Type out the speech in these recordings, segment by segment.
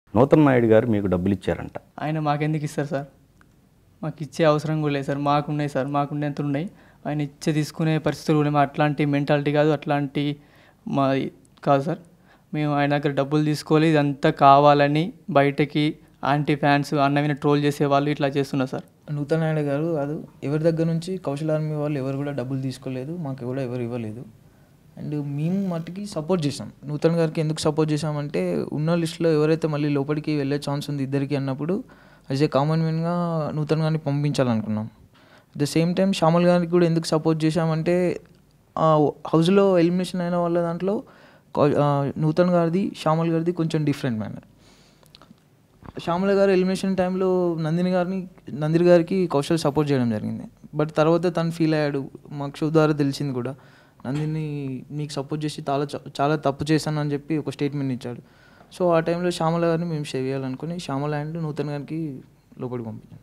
నూతన్ నాయుడు గారు మీకు డబ్బులు ఇచ్చారంట ఆయన మాకెందుకు ఇస్తారు సార్ మాకు ఇచ్చే అవసరం కూడా లేదు సార్ మాకున్నాయి సార్ మాకున్నంత ఉన్నాయి ఆయన ఇచ్చే తీసుకునే పరిస్థితులు కూడా మా అట్లాంటి మెంటాలిటీ కాదు అట్లాంటి మా కాదు సార్ మేము ఆయన దగ్గర డబ్బులు తీసుకోవాలి ఇదంతా కావాలని బయటకి యాంటీ ఫ్యాన్స్ అన్నవిన ట్రోల్ చేసే వాళ్ళు ఇట్లా చేస్తున్నారు సార్ నూతన్ నాయుడు గారు కాదు ఎవరి దగ్గర నుంచి కౌశల్ ఆర్మీ వాళ్ళు ఎవరు కూడా డబ్బులు తీసుకోలేదు మాకు కూడా ఎవరు ఇవ్వలేదు అండ్ మేము మట్టుకి సపోర్ట్ చేసాం నూతన్ గారికి ఎందుకు సపోర్ట్ చేసామంటే ఉన్న లిస్ట్లో ఎవరైతే మళ్ళీ లోపలికి వెళ్ళే ఛాన్స్ ఉంది ఇద్దరికి అన్నప్పుడు యాజ్ ఏ కామన్ మ్యాన్గా నూతన్ గారిని పంపించాలనుకున్నాం at the same time Shyamal గారికి కూడా ఎందుకు సపోర్ట్ చేశామంటే ఆ హౌస్లో ఎలిమినేషన్ అయిన వాళ్ళ దాంట్లో కౌ- ఆ, నూతన్ గారిది శ్యామల్ గారిది కొంచెం డిఫరెంట్ మేనర్ శ్యామల గారు ఎలిమినేషన్ టైంలో నందిని గారిని నందిని గారికి కౌశల్ సపోర్ట్ చేయడం జరిగింది బట్ తర్వాత తను ఫీల్ అయ్యాడు మాకు షో ద్వారా తెలిసింది కూడా నందిని నీకు సపోర్ట్ చేసి చాలా చాలా తప్పు చేశాను అని చెప్పి ఒక స్టేట్మెంట్ ఇచ్చాడు సో ఆ టైంలో శ్యామల గారిని మేము సేవ్ చేయాలనుకుని శ్యామల అండ్ నూతన్ గారికి లోపలికి పంపించాం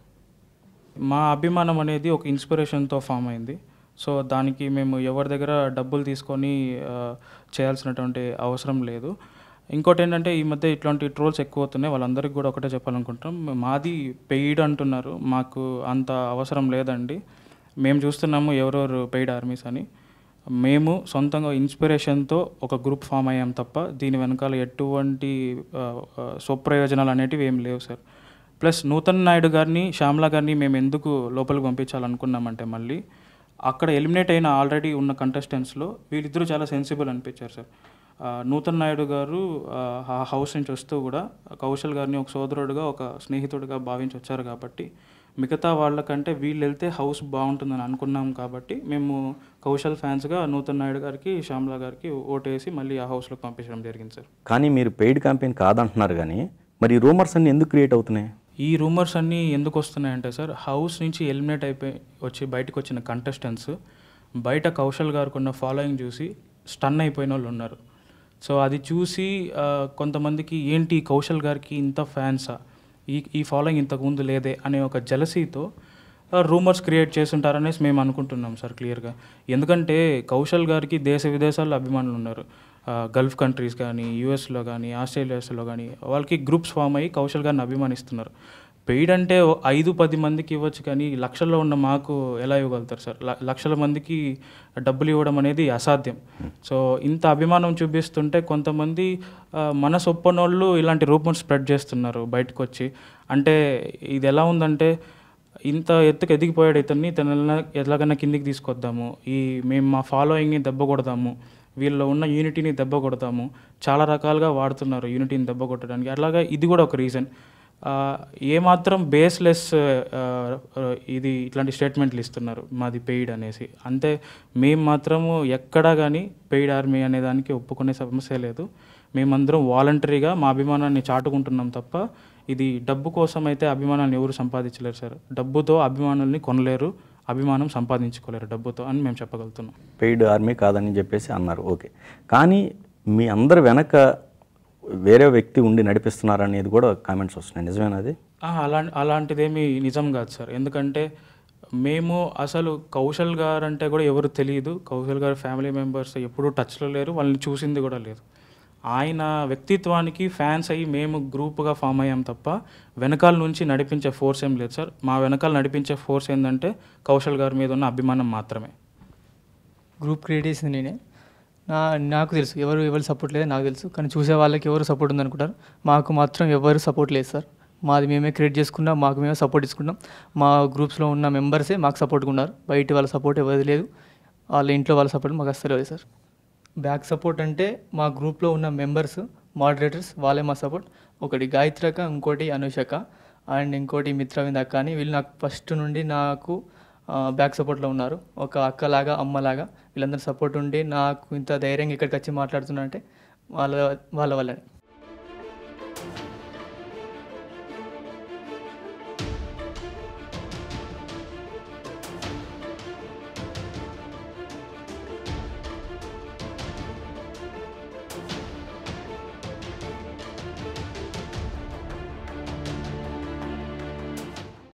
మా అభిమానం అనేది ఒక ఇన్స్పిరేషన్తో ఫామ్ అయింది సో దానికి మేము ఎవరి దగ్గర డబ్బులు తీసుకొని ఆ, చేయాల్సినటువంటి అవసరం లేదు ఇంకోటి ఏంటంటే ఈ మధ్య ఇట్లాంటి ట్రోల్స్ ఎక్కువ అవుతున్నాయి వాళ్ళందరికీ కూడా ఒకటే చెప్పాలనుకుంటాం మాది పెయిడ్ అంటున్నారు మాకు అంత అవసరం లేదండి మేము చూస్తున్నాము ఎవరెవరు పెయిడ్ ఆర్మీస్ అని మేము సొంతంగా ఇన్స్పిరేషన్తో ఒక గ్రూప్ ఫామ్ అయ్యాం తప్ప దీని వెనకాల ఎటువంటి ఆ, ఆ, స్వప్రయోజనాలు అనేటివి ఏం లేవు సార్ ప్లస్ నూతన్ నాయుడు గారిని శ్యామల గారిని మేము ఎందుకు లోపలికి పంపించాలనుకున్నామంటే మళ్ళీ అక్కడ ఎలిమినేట్ అయిన ఆల్రెడీ ఉన్న కంటెస్టెంట్స్లో వీళ్ళిద్దరూ చాలా సెన్సిబుల్ అనిపించారు సార్ ఆ, నూతన్ నాయుడు గారు ఆ, ఆ హౌస్ నుంచి వస్తూ కూడా కౌశల్ గారిని ఒక సోదరుడుగా ఒక స్నేహితుడిగా భావించి వచ్చారు కాబట్టి మిగతా వాళ్ళకంటే వీళ్ళు వెళ్తే హౌస్ బాగుంటుందని అనుకున్నాం కాబట్టి మేము కౌశల్ ఫ్యాన్స్గా నూతన్ నాయుడు గారికి శ్యామల గారికి ఓటేసి మళ్ళీ ఆ హౌస్లోకి పంపించడం జరిగింది సార్ కానీ మీరు పెయిడ్ క్యాంపెయిన్ కాదంటున్నారు కానీ మరి రూమర్స్ అన్ని ఎందుకు క్రియేట్ అవుతున్నాయి ఈ రూమర్స్ అన్నీ ఎందుకు వస్తున్నాయంటే సార్ హౌస్ నుంచి ఎలిమినేట్ అయిపోయి వచ్చి బయటకు వచ్చిన కంటెస్టెంట్స్ బయట కౌశల్ గారికి ఉన్న ఫాలోయింగ్ చూసి స్టన్ అయిపోయిన వాళ్ళు ఉన్నారు సో అది చూసి ఆ, కొంతమందికి ఏంటి కౌశల్ గారికి ఇంత ఫ్యాన్సా ఈ ఈ ఫాలోయింగ్ ఇంతకు ముందు లేదే అనే ఒక జలసీతో రూమర్స్ క్రియేట్ చేస్తుంటారనేసి మేము అనుకుంటున్నాం సార్ క్లియర్గా ఎందుకంటే కౌశల్ గారికి దేశ విదేశాల్లో అభిమానులు ఉన్నారు ఆ, గల్ఫ్ కంట్రీస్ కానీ యూఎస్లో కానీ ఆస్ట్రేలియాస్లో కానీ వాళ్ళకి గ్రూప్స్ ఫామ్ అయ్యి కౌశల్ గారిని అభిమానిస్తున్నారు పెయిడ్ అంటే ఓ ఐదు పది మందికి ఇవ్వచ్చు కానీ లక్షల్లో ఉన్న మాకు ఎలా ఇవ్వగలుగుతారు సార్ ల- లక్షల మందికి డబ్బులు ఇవ్వడం అనేది అసాధ్యం సో ఇంత అభిమానం చూపిస్తుంటే కొంతమంది ఆ, మన సొప్పనోళ్ళు ఇలాంటి రూపం స్ప్రెడ్ చేస్తున్నారు బయటకు వచ్చి అంటే ఇది ఎలా ఉందంటే ఇంత ఎత్తుకు ఎదిగిపోయాడు ఇతన్ని తన ఎలాగైనా కిందికి తీసుకొద్దాము ఈ మేము మా ఫాలోయింగ్ని దెబ్బ కొడదాము వీళ్ళలో ఉన్న యూనిటీని దెబ్బ కొడతాము చాలా రకాలుగా వాడుతున్నారు యూనిటీని దెబ్బ కొట్టడానికి అట్లాగా ఇది కూడా ఒక రీజన్ ఏమాత్రం బేస్లెస్ ఇది ఇట్లాంటి స్టేట్మెంట్లు ఇస్తున్నారు మాది పెయిడ్ అనేసి అంతే మేము మాత్రము ఎక్కడా కానీ పెయిడ్ ఆర్మీ అనే దానికి ఒప్పుకునే సమస్య లేదు మేమందరం వాలంటరీగా మా అభిమానాన్ని చాటుకుంటున్నాం తప్ప ఇది డబ్బు కోసం అయితే అభిమానాన్ని ఎవరు సంపాదించలేరు సార్ డబ్బుతో అభిమానుల్ని కొనలేరు అభిమానం సంపాదించుకోలేరు డబ్బుతో అని మేము చెప్పగలుగుతున్నాం పెయిడ్ ఆర్మీ కాదని చెప్పేసి అన్నారు ఓకే కానీ మీ అందరి వెనక వేరే వ్యక్తి ఉండి నడిపిస్తున్నారనేది కూడా కామెంట్స్ వస్తున్నాయి నిజమేనా అది ఆ, అలా అలాంటిదేమీ నిజం కాదు సార్ ఎందుకంటే మేము అసలు కౌశల్ గారు అంటే కూడా ఎవరు తెలియదు కౌశల్ గారు ఫ్యామిలీ మెంబర్స్ ఎప్పుడూ టచ్లో లేరు వాళ్ళని చూసింది కూడా లేదు ఆయన వ్యక్తిత్వానికి ఫ్యాన్స్ అయ్యి మేము గ్రూప్గా ఫామ్ అయ్యాం తప్ప వెనకాల నుంచి నడిపించే ఫోర్స్ ఏం లేదు సార్ మా వెనకాల నడిపించే ఫోర్స్ ఏంటంటే కౌశల్ గారి మీద ఉన్న అభిమానం మాత్రమే గ్రూప్ క్రియేట్ చేసింది నేనే నా నాకు తెలుసు ఎవరు ఎవరు సపోర్ట్ లేదు నాకు తెలుసు కానీ చూసే వాళ్ళకి ఎవరు సపోర్ట్ ఉందనుకుంటారు మాకు మాత్రం ఎవరు సపోర్ట్ లేదు సార్ మాది మేమే క్రియేట్ చేసుకున్నాం మాకు మేమే సపోర్ట్ తీసుకున్నాం మా గ్రూప్స్లో ఉన్న మెంబర్సే మాకు సపోర్ట్గా ఉన్నారు బయట వాళ్ళ సపోర్ట్ ఎవరిది లేదు వాళ్ళ ఇంట్లో వాళ్ళ సపోర్ట్ మాకు అస్సలు లేదు సార్ బ్యాక్ సపోర్ట్ అంటే మా గ్రూప్లో ఉన్న మెంబర్స్ మోడరేటర్స్ వాళ్ళే మా సపోర్ట్ ఒకటి గాయత్రక ఇంకోటి అనుషక అండ్ ఇంకోటి మిత్రవింద్ అక్క అని వీళ్ళు నాకు ఫస్ట్ నుండి నాకు బ్యాక్ సపోర్ట్లో ఉన్నారు ఒక అక్కలాగా అమ్మలాగా వీళ్ళందరూ సపోర్ట్ ఉండి నాకు ఇంత ధైర్యంగా ఇక్కడికి వచ్చి మాట్లాడుతున్నా అంటే వాళ్ళ వాళ్ళ వల్లనే